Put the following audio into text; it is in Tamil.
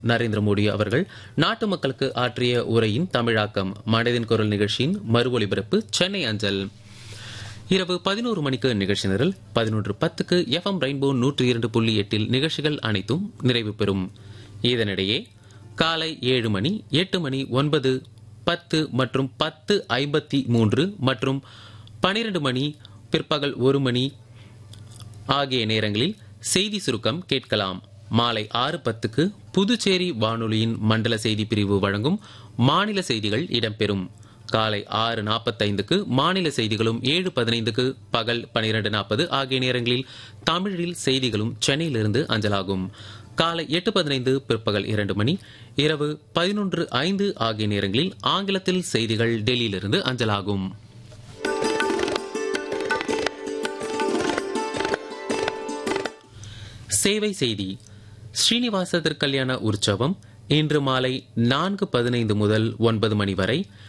நரேந்திர மோடி அவர்கள் நாட்டு மக்களுக்கு ஆற்றிய உரையின் தமிழாக்கம் மனதின் குரல் நிகழ்ச்சியின் மறு ஒலிபரப்பு சென்னை அஞ்சல் இரவு பதினோரு மணிக்கு நிகழ்ச்சி நிரல் பதினொன்று பத்துக்கு எஃப்எம் ரெயின்போ நூற்றி இரண்டு புள்ளி எட்டில் நிகழ்ச்சிகள் அனைத்தும் நிறைவு பெறும் இதனிடையே காலை ஏழு மணி எட்டு மணி ஒன்பது பத்து மற்றும் பத்து ஐம்பத்தி மூன்று மற்றும் பனிரெண்டு மணி பிற்பகல் ஒரு மணி ஆகிய நேரங்களில் செய்தி சுருக்கம் கேட்கலாம் மாலை ஆறு பத்துக்கு புதுச்சேரி வானொலியின் மண்டல செய்தி பிரிவு வழங்கும் மாநில செய்திகள் இடம்பெறும் காலை ஆறு நாற்பத்தைந்துக்கு மாநில செய்திகளும் ஏழு பதினைந்துக்கு பகல் பனிரெண்டு நாற்பது ஆகிய நேரங்களில் தமிழில் செய்திகளும் சென்னையிலிருந்து அஞ்சலாகும் காலை எட்டு பதினைந்து பிற்பகல் இரண்டு மணி இரவு பதினொன்று ஐந்து ஆகிய நேரங்களில் ஆங்கிலத்தில் செய்திகள் டெல்லியிலிருந்து அஞ்சலாகும் சேவை செய்தி ஸ்ரீனிவாச திருக்கல்யாண உற்சவம் இன்று மாலை நான்கு பதினைந்து முதல் ஒன்பது மணி வரை